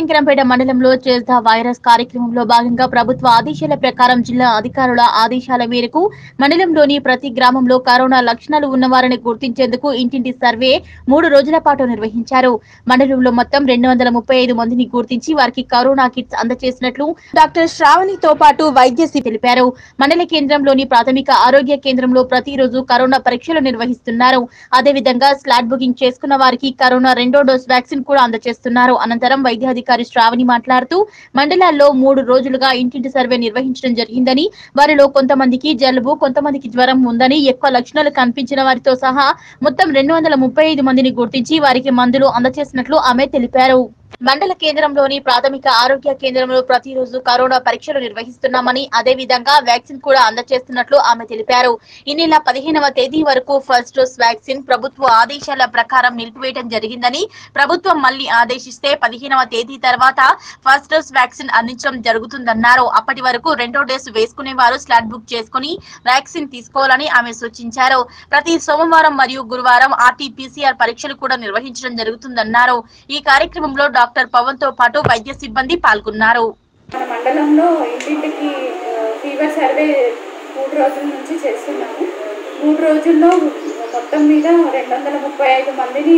శంకరంపేట మండలంలో చేస్తా వైరస్ కార్యక్రమంలో భాగంగా ప్రభుత్వ ఆదేశాల ప్రకారం జిల్లా అధికారుల ఆదేశాల మేరకు మండలంలోని ప్రతి గ్రామంలో కరోనా లక్షణాలు ఉన్నవారిని గుర్తించేందుకు ఇంటింటి సర్వే మూడు రోజుల పాటు నిర్వహించారు మండలంలో మొత్తం రెండు వందల ముప్పై ఐదు మందిని గుర్తించి వారికి కరోనా కిట్స్ అందజేసినట్లు డాక్టర్ శ్రావణితో పాటు వైద్య సిబ్బంది తెలిపారు మండల కేంద్రంలోని ప్రాథమిక ఆరోగ్య కేంద్రంలో ప్రతిరోజు కరోనా పరీక్షలు నిర్వహిస్తున్నారు అదేవిధంగా స్లాట్ బుకింగ్ చేసుకున్న వారికి కరోనా రెండో డోస్ వ్యాక్సిన్ కూడా అందజేస్తున్నారు అనంతరం వైద్యాధికారి శ్రావణి మాట్లాడుతూ మండలాల్లో మూడు రోజులుగా ఇంటింటి సర్వే నిర్వహించడం జరిగిందని వారిలో కొంతమందికి జలుబు కొంతమందికి జ్వరం ఉందని ఎక్కువ లక్షణాలు కనిపించిన వారితో సహా మొత్తం రెండు వందల ముప్పై ఐదు మందిని గుర్తించి వారికి మందులు అందజేసినట్లు ఆమె తెలిపారు మండల కేంద్రంలోని ప్రాథమిక ఆరోగ్య కేంద్రంలో ప్రతిరోజు కరోనా పరీక్షలు నిర్వహిస్తున్నామని అదే విధంగా వ్యాక్సిన్ కూడా అందజేస్తున్నట్లు ఆమె తెలిపారు ఈ నెల పదిహేనవ తేదీ వరకు ఫస్ట్ డోస్ వ్యాక్సిన్ ప్రభుత్వ ఆదేశాల ప్రకారం నిలిపివేయడం జరిగిందని ప్రభుత్వం మళ్లీ ఆదేశిస్తే పదిహేనవ తేదీ తర్వాత ఫస్ట్ డోస్ వ్యాక్సిన్ అందించడం జరుగుతుందన్నారు అప్పటి వరకు రెండో డోస్ వేసుకునే వారు స్లాట్ బుక్ చేసుకుని వ్యాక్సిన్ తీసుకోవాలని ఆమె సూచించారు ప్రతి సోమవారం మరియు గురువారం ఆర్టీపీసీఆర్ పరీక్షలు కూడా నిర్వహించడం జరుగుతుందన్నారు ఈ కార్యక్రమంలో డాక్టర్ పవన్ తో పాటు వైద్య సిబ్బంది పాల్గొన్నారు మన మండలంలో ఇంటింటికి ఆ, ఫీవర్ సర్వే మూడు రోజుల నుంచి చేస్తున్నాము మూడు రోజుల్లో మొత్తం మీద రెండు వందల ముప్పై ఐదు మందిని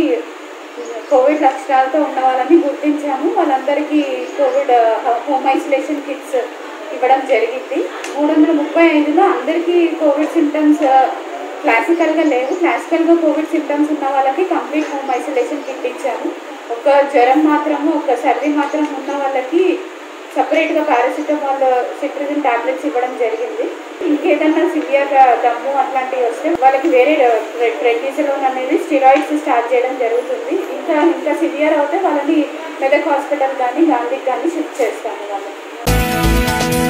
కోవిడ్ లక్షణాలతో ఉన్న వాళ్ళని గుర్తించాము వాళ్ళందరికీ కోవిడ్ ఆ, హోమ్ ఐసోలేషన్ కిట్స్ ఇవ్వడం జరిగింది మూడు వందల ముప్పై ఐదులో అందరికీ కోవిడ్ సిమ్టమ్స్ క్లాసికల్గా లేవు క్లాసికల్గా కోవిడ్ సిమ్టమ్స్ ఉన్న వాళ్ళకి కంప్లీట్ హోమ్ ఐసోలేషన్ కిట్ ఇచ్చాము ఒక జ్వరం మాత్రము ఒక సర్ది మాత్రం ఉన్న వాళ్ళకి సపరేట్గా పారాసిటమాల్ సిట్రిజిన్ టాబ్లెట్స్ ఇవ్వడం జరిగింది ఇంకేదన్నా సివియర్గా దమ్ము అట్లాంటివి వస్తే వాళ్ళకి వేరే ప్రెగ్నెన్సీలోన్ అనేది స్టిరాయిడ్స్ స్టార్ట్ చేయడం జరుగుతుంది ఇంకా ఇంకా సివియర్ అవుతే వాళ్ళని మెదక్ హాస్పిటల్ కానీ గాంధీకి కానీ షిఫ్ట్ చేస్తాము వాళ్ళని